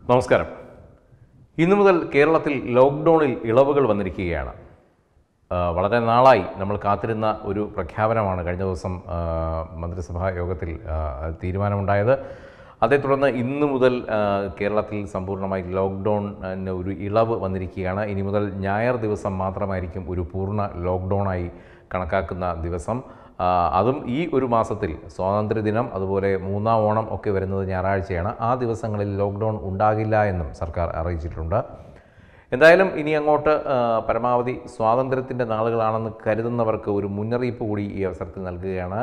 നമസ്കാരം ഇന്നു മുതൽ കേരളത്തിൽ ലോക്ക്ഡൗണിൽ ഇളവുകൾ വന്നിരിക്കുകയാണ് ആ, വളരെ നാളായി നമ്മൾ കാത്തിരുന്ന ഒരു പ്രഖ്യാപനമാണ് കഴിഞ്ഞ ദിവസം ആ, മന്ത്രിസഭാ യോഗത്തിൽ ആ, തീരുമാനമുണ്ടായത് അതേ തുടർന്ന് ഇന്നു മുതൽ ആ, കേരളത്തിൽ സമ്പൂർണ്ണമായി ലോക്ക്ഡൗണിന് ഒരു ഇളവ് വന്നിരിക്കുകയാണ് ഇനി മുതൽ ഞായർ ദിവസം മാത്രമായിരിക്കും ഒരു പൂർണ്ണ ലോക്ക്ഡൗണായി കണക്കാക്കുന്ന ദിവസം ആ, അതും ഈ ഒരു മാസത്തിൽ സ്വാതന്ത്ര്യദിനം അതുപോലെ മൂന്നാം ഓണം ഒക്കെ വരുന്നത് ഞായറാഴ്ചയാണ് ആ ദിവസങ്ങളിൽ ലോക്ക്ഡൗൺ ഉണ്ടാകില്ല എന്നും സർക്കാർ അറിയിച്ചിട്ടുണ്ട് എന്തായാലും ഇനി അങ്ങോട്ട് ആ, പരമാവധി സ്വാതന്ത്ര്യത്തിൻ്റെ നാളുകളാണെന്ന് കരുതുന്നവർക്ക് ഒരു മുന്നറിയിപ്പ് കൂടി ഈ അവസരത്തിൽ നൽകുകയാണ്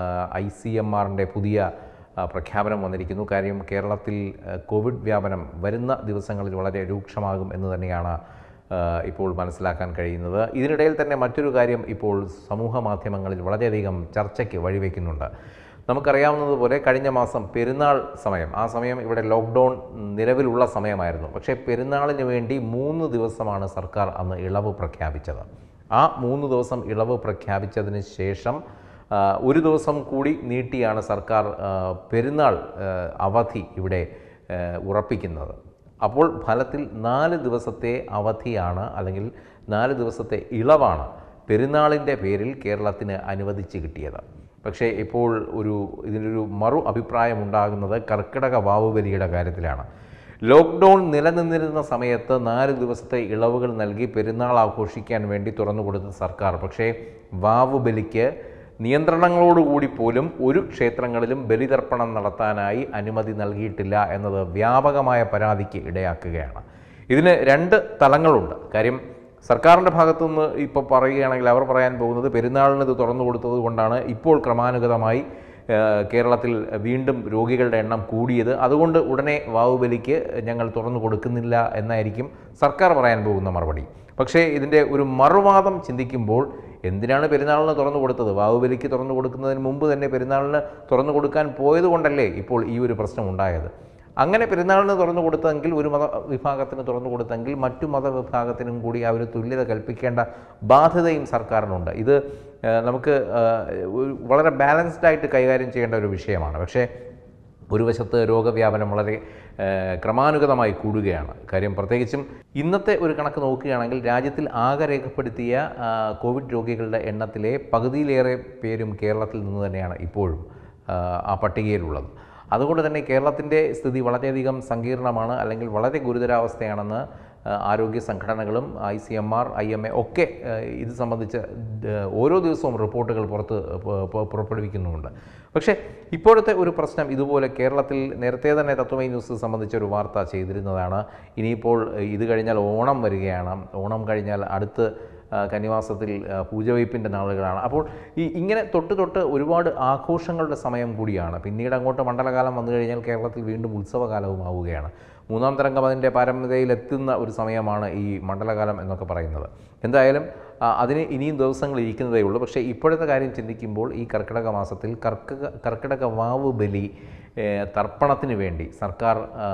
ഐ സി എം ആറിൻ്റെ പുതിയ ആ, പ്രഖ്യാപനം വന്നിരിക്കുന്നു കാര്യം കേരളത്തിൽ ആ, കോവിഡ് വ്യാപനം വരുന്ന ദിവസങ്ങളിൽ വളരെ രൂക്ഷമാകും എന്ന് തന്നെയാണ് ആ, ഇപ്പോൾ മനസ്സിലാക്കാൻ കഴിയുന്നത് ഇതിനിടയിൽ തന്നെ മറ്റൊരു കാര്യം ഇപ്പോൾ സമൂഹ മാധ്യമങ്ങളിൽ വളരെയധികം ചർച്ചയ്ക്ക് വഴിവെക്കുന്നുണ്ട് നമുക്കറിയാവുന്നതുപോലെ കഴിഞ്ഞ മാസം പെരുന്നാൾ സമയം ആ സമയം ഇവിടെ ലോക്ക്ഡൗൺ നിലവിലുള്ള സമയമായിരുന്നു പക്ഷേ പെരുന്നാളിന് വേണ്ടി മൂന്ന് ദിവസമാണ് സർക്കാർ അന്ന് ഇളവ് പ്രഖ്യാപിച്ചത് ആ മൂന്ന് ദിവസം ഇളവ് പ്രഖ്യാപിച്ചതിന് ശേഷം ആ, ഒരു ദിവസം കൂടി നീട്ടിയാണ് സർക്കാർ ആ, പെരുന്നാൾ ആ, അവധി ഇവിടെ ആ, ഉറപ്പിക്കുന്നത് അപ്പോൾ ഫലത്തിൽ നാല് ദിവസത്തെ അവധിയാണ് അല്ലെങ്കിൽ നാല് ദിവസത്തെ ഇളവാണ് പെരുന്നാളിൻ്റെ പേരിൽ കേരളത്തിന് അനുവദിച്ച് കിട്ടിയത് പക്ഷേ ഇപ്പോൾ ഒരു ഇതിനൊരു മറു അഭിപ്രായം ഉണ്ടാകുന്നത് കർക്കിടക വാവുബലിയുടെ കാര്യത്തിലാണ് ലോക്ക്ഡൗൺ നിലനിന്നിരുന്ന സമയത്ത് നാല് ദിവസത്തെ ഇളവുകൾ നൽകി പെരുന്നാൾ ആഘോഷിക്കാൻ വേണ്ടി തുറന്നു കൊടുത്ത സർക്കാർ പക്ഷേ വാവുബലിക്ക് നിയന്ത്രണങ്ങളോടുകൂടി പോലും ഒരു ക്ഷേത്രങ്ങളിലും ബലിതർപ്പണം നടത്താനായി അനുമതി നൽകിയിട്ടില്ല എന്നത് വ്യാപകമായ പരാതിക്ക് ഇടയാക്കുകയാണ് ഇതിന് രണ്ട് തലങ്ങളുണ്ട് കാര്യം സർക്കാരിൻ്റെ ഭാഗത്തുനിന്ന് ഇപ്പോൾ പറയുകയാണെങ്കിൽ അവർ പറയാൻ പോകുന്നത് പെരുന്നാളിന് ഇത് തുറന്നു കൊടുത്തത് കൊണ്ടാണ് ഇപ്പോൾ ക്രമാനുഗതമായി ഏഹ്, കേരളത്തിൽ വീണ്ടും രോഗികളുടെ എണ്ണം കൂടിയത് അതുകൊണ്ട് ഉടനെ വാവുബലിക്ക് ഞങ്ങൾ തുറന്നു കൊടുക്കുന്നില്ല എന്നായിരിക്കും സർക്കാർ പറയാൻ പോകുന്ന മറുപടി പക്ഷേ ഇതിൻ്റെ ഒരു മറുവാദം ചിന്തിക്കുമ്പോൾ എന്തിനാണ് പെരുന്നാളിന് തുറന്നു കൊടുത്തത് വാവുബലിക്ക് തുറന്നു കൊടുക്കുന്നതിന് മുമ്പ് തന്നെ പെരുന്നാളിന് തുറന്നു കൊടുക്കാൻ പോയത് കൊണ്ടല്ലേ ഇപ്പോൾ ഈ ഒരു പ്രശ്നം ഉണ്ടായത് അങ്ങനെ പെരുന്നാളിന് തുറന്നു കൊടുത്തെങ്കിൽ ഒരു മത വിഭാഗത്തിന് തുറന്നു കൊടുത്തെങ്കിൽ മറ്റു മതവിഭാഗത്തിനും കൂടി ആ ഒരു തുല്യത കൽപ്പിക്കേണ്ട ബാധ്യതയും സർക്കാരിനുണ്ട് ഇത് ആ, നമുക്ക് ആ, ഒരു വളരെ ബാലൻസ്ഡ് ആയിട്ട് കൈകാര്യം ചെയ്യേണ്ട ഒരു വിഷയമാണ് പക്ഷേ ഒരു വശത്ത് രോഗവ്യാപനം വളരെ ആ, ക്രമാനുഗതമായി കൂടുകയാണ് കാര്യം പ്രത്യേകിച്ചും ഇന്നത്തെ ഒരു കണക്ക് നോക്കുകയാണെങ്കിൽ രാജ്യത്തിൽ ആകെ രേഖപ്പെടുത്തിയ ആ, കോവിഡ് രോഗികളുടെ എണ്ണത്തിലെ പകുതിയിലേറെ പേരും കേരളത്തിൽ നിന്ന് തന്നെയാണ് ഇപ്പോഴും ആ, ആ പട്ടികയിലുള്ളത് അതുകൊണ്ട് തന്നെ കേരളത്തിൻ്റെ സ്ഥിതി വളരെയധികം സങ്കീർണമാണ് അല്ലെങ്കിൽ വളരെ ഗുരുതരാവസ്ഥയാണെന്ന് ആ, ആരോഗ്യ സംഘടനകളും I C M R I M A ഒക്കെ ആ, ഇത് സംബന്ധിച്ച് ദ- ഓരോ ദിവസവും റിപ്പോർട്ടുകൾ പുറത്ത് പ- പ- പുറപ്പെടുവിക്കുന്നുമുണ്ട് പക്ഷേ ഇപ്പോഴത്തെ ഒരു പ്രശ്നം ഇതുപോലെ കേരളത്തിൽ നേരത്തെ തന്നെ തത്വമൈ ന്യൂസ് സംബന്ധിച്ച ഒരു വാർത്ത ചെയ്തിരുന്നതാണ് ഇനിയിപ്പോൾ ഇത് കഴിഞ്ഞാൽ ഓണം വരികയാണ് ഓണം കഴിഞ്ഞാൽ അടുത്ത് ആ, കന്നിമാസത്തിൽ ആ, പൂജവയ്പ്പിൻ്റെ നാളുകളാണ് അപ്പോൾ ഈ ഇങ്ങനെ തൊട്ട് തൊട്ട് ഒരുപാട് ആഘോഷങ്ങളുടെ സമയം കൂടിയാണ് പിന്നീട് അങ്ങോട്ട് മണ്ഡലകാലം വന്നു കഴിഞ്ഞാൽ കേരളത്തിൽ വീണ്ടും ഉത്സവകാലവും ആവുകയാണ് മൂന്നാം തരംഗം അതിൻ്റെ പാരമ്യതയിലെത്തുന്ന ഒരു സമയമാണ് ഈ മണ്ഡലകാലം എന്നൊക്കെ പറയുന്നത് എന്തായാലും ആ, അതിന് ഇനിയും ദിവസങ്ങൾ ഇരിക്കുന്നതേ ഉള്ളൂ പക്ഷേ ഇപ്പോഴത്തെ കാര്യം ചിന്തിക്കുമ്പോൾ ഈ കർക്കിടക മാസത്തിൽ കർക്കിടക കർക്കിടക വാവ് ബലി ഏഹ്, തർപ്പണത്തിന് വേണ്ടി സർക്കാർ ആ,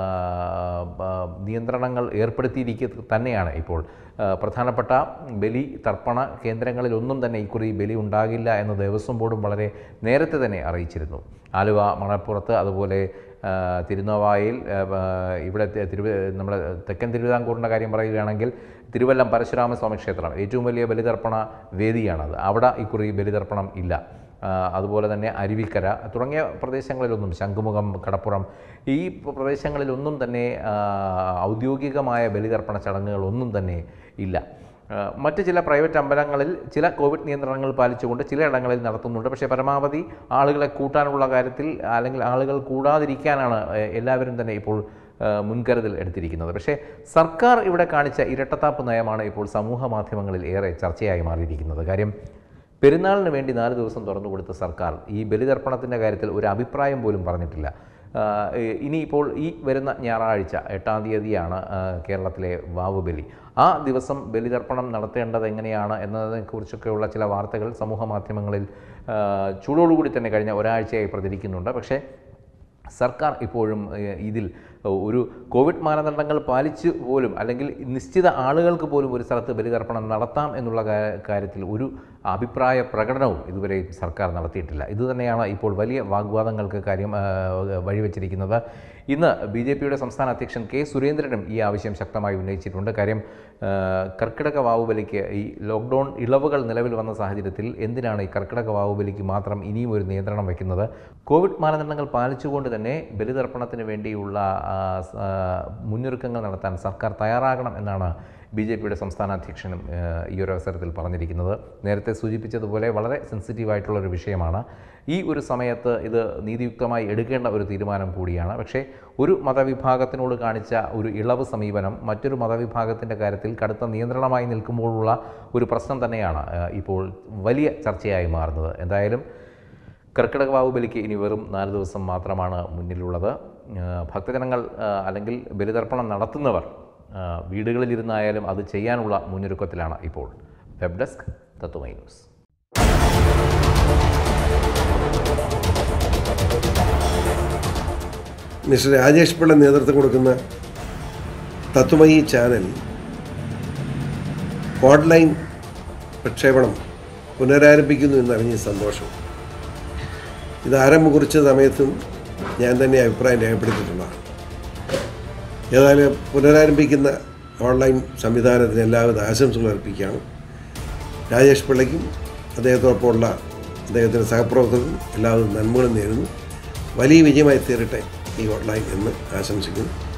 ആ, നിയന്ത്രണങ്ങൾ ഏർപ്പെടുത്തിയിരിക്കുക തന്നെയാണ് ഇപ്പോൾ ആ, പ്രധാനപ്പെട്ട ബലി തർപ്പണ കേന്ദ്രങ്ങളിലൊന്നും തന്നെ ഇക്കുറി ബലി ഉണ്ടാകില്ല എന്ന് ദേവസ്വം ബോർഡും വളരെ നേരത്തെ തന്നെ അറിയിച്ചിരുന്നു ആലുവ മണപ്പുറത്ത് അതുപോലെ ആ, തിരുനവായിൽ ആ, ആ, ഇവിടെ തി- തിരുവ നമ്മുടെ തെക്കൻ തിരുവിതാംകൂറിൻ്റെ കാര്യം പറയുകയാണെങ്കിൽ തിരുവല്ലം പരശുരാമസ്വാമി ക്ഷേത്രം ഏറ്റവും വലിയ ബലിതർപ്പണ വേദിയാണത് അവിടെ ഇക്കുറി ബലിതർപ്പണം ഇല്ല ആ, അതുപോലെ തന്നെ അരുവിക്കര തുടങ്ങിയ പ്രദേശങ്ങളിലൊന്നും ശംഖുമുഖം കടപ്പുറം ഈ പ്രദേശങ്ങളിലൊന്നും തന്നെ ആ, ഔദ്യോഗികമായ ബലിതർപ്പണ ചടങ്ങുകളൊന്നും തന്നെ ഇല്ല ആ, മറ്റ് ചില പ്രൈവറ്റ് അമ്പലങ്ങളിൽ ചില കോവിഡ് നിയന്ത്രണങ്ങൾ പാലിച്ചുകൊണ്ട് ചിലയിടങ്ങളിൽ നടത്തുന്നുണ്ട് പക്ഷേ പരമാവധി ആളുകളെ കൂട്ടാനുള്ള കാര്യത്തിൽ അല്ലെങ്കിൽ ആളുകൾ കൂടാതിരിക്കാനാണ് ഏഹ്, എല്ലാവരും തന്നെ ഇപ്പോൾ ഏഹ്, മുൻകരുതൽ എടുത്തിരിക്കുന്നത് പക്ഷേ സർക്കാർ ഇവിടെ കാണിച്ച ഇരട്ടത്താപ്പ് നയമാണ് ഇപ്പോൾ സമൂഹ മാധ്യമങ്ങളിൽ ഏറെ ചർച്ചയായി മാറിയിരിക്കുന്നത് കാര്യം പെരുന്നാളിന് വേണ്ടി നാല് ദിവസം തുറന്നു കൊടുത്ത സർക്കാർ ഈ ബലിതർപ്പണത്തിൻ്റെ കാര്യത്തിൽ ഒരു അഭിപ്രായം പോലും പറഞ്ഞിട്ടില്ല ആ, ഏ- ഇനിയിപ്പോൾ ഈ വരുന്ന ഞായറാഴ്ച എട്ടാം തീയതിയാണ് ആ, കേരളത്തിലെ വാവുബലി ആ ദിവസം ബലിതർപ്പണം നടത്തേണ്ടത് എങ്ങനെയാണ് എന്നതിനെക്കുറിച്ചൊക്കെയുള്ള ചില വാർത്തകൾ സമൂഹ മാധ്യമങ്ങളിൽ ആ, ചൂടോടുകൂടി തന്നെ കഴിഞ്ഞ ഒരാഴ്ചയായി പ്രചരിക്കുന്നുണ്ട് പക്ഷേ സർക്കാർ ഇപ്പോഴും ഏഹ്, ഇതിൽ ഒരു കോവിഡ് മാനദണ്ഡങ്ങൾ പാലിച്ച് പോലും അല്ലെങ്കിൽ നിശ്ചിത ആളുകൾക്ക് പോലും ഒരു സ്ഥലത്ത് ബലിതർപ്പണം നടത്താം എന്നുള്ള കാ- കാര്യത്തിൽ ഒരു അഭിപ്രായ പ്രകടനവും ഇതുവരെ സർക്കാർ നടത്തിയിട്ടില്ല ഇത് തന്നെയാണ് ഇപ്പോൾ വലിയ വാഗ്വാദങ്ങൾക്ക് കാര്യം ആ, വഴിവെച്ചിരിക്കുന്നത് ഇന്ന് ബി ജെ പിയുടെ സംസ്ഥാന അധ്യക്ഷൻ കെ സുരേന്ദ്രനും ഈ ആവശ്യം ശക്തമായി ഉന്നയിച്ചിട്ടുണ്ട് കാര്യം ആ, കർക്കിടക വാവുബലിക്ക് ഈ ലോക്ക്ഡൗൺ ഇളവുകൾ നിലവിൽ വന്ന സാഹചര്യത്തിൽ എന്തിനാണ് ഈ കർക്കിടക വാവുബലിക്ക് മാത്രം ഇനിയും ഒരു നിയന്ത്രണം വയ്ക്കുന്നത് കോവിഡ് മാനദണ്ഡങ്ങൾ പാലിച്ചുകൊണ്ട് തന്നെ ബലിതർപ്പണത്തിന് വേണ്ടിയുള്ള ആ, സ- ആ, മുന്നൊരുക്കങ്ങൾ നടത്താൻ സർക്കാർ തയ്യാറാകണം എന്നാണ് ബി ജെ പിയുടെ സംസ്ഥാന അധ്യക്ഷനും ആ, ഈ ഒരു അവസരത്തിൽ പറഞ്ഞിരിക്കുന്നത് നേരത്തെ സൂചിപ്പിച്ചതുപോലെ വളരെ സെൻസിറ്റീവായിട്ടുള്ള ഒരു വിഷയമാണ് ഈ ഒരു സമയത്ത് ഇത് നീതിയുക്തമായി എടുക്കേണ്ട ഒരു തീരുമാനം കൂടിയാണ് പക്ഷേ ഒരു മതവിഭാഗത്തിനോട് കാണിച്ച ഒരു ഇളവ് സമീപനം മറ്റൊരു മതവിഭാഗത്തിൻ്റെ കാര്യത്തിൽ കടുത്ത നിയന്ത്രണമായി നിൽക്കുമ്പോഴുള്ള ഒരു പ്രശ്നം തന്നെയാണ് ആ, ഇപ്പോൾ വലിയ ചർച്ചയായി മാറുന്നത് എന്തായാലും കർക്കിടക വാവുബലിക്ക് ഇനി വെറും നാല് ദിവസം മാത്രമാണ് മുന്നിലുള്ളത് ആ, ഭക്തജനങ്ങൾ ആ, അല്ലെങ്കിൽ ബലിതർപ്പണം നടത്തുന്നവർ ആ, വീടുകളിലിരുന്നായാലും അത് ചെയ്യാനുള്ള മുന്നൊരുക്കത്തിലാണ് ഇപ്പോൾ web desk Tattvamayi news mister Rajesh Pillai നേതൃത്വം കൊടുക്കുന്ന തത്വമയി ചാനൽ ഓൺലൈൻ പ്രക്ഷേപണം പുനരാരംഭിക്കുന്നു എന്നറിഞ്ഞ സന്തോഷം ഇത് ആരംഭം കുറിച്ച സമയത്തും ഞാൻ തന്നെ അഭിപ്രായം രേഖപ്പെടുത്തിയിട്ടുള്ളതാണ് ഏതായാലും പുനരാരംഭിക്കുന്ന ഓൺലൈൻ സംവിധാനത്തിന് എല്ലാവിധ ആശംസകൾ അർപ്പിക്കുകയാണ് രാജേഷ് പിള്ളയ്ക്കും അദ്ദേഹത്തോടൊപ്പമുള്ള അദ്ദേഹത്തിൻ്റെ സഹപ്രവർത്തകർക്കും എല്ലാവിധ നന്മകളും നേരുന്നു വലിയ വിജയമായി തീരട്ടെ ഈ ഓൺലൈൻ എന്ന് ആശംസിക്കുന്നു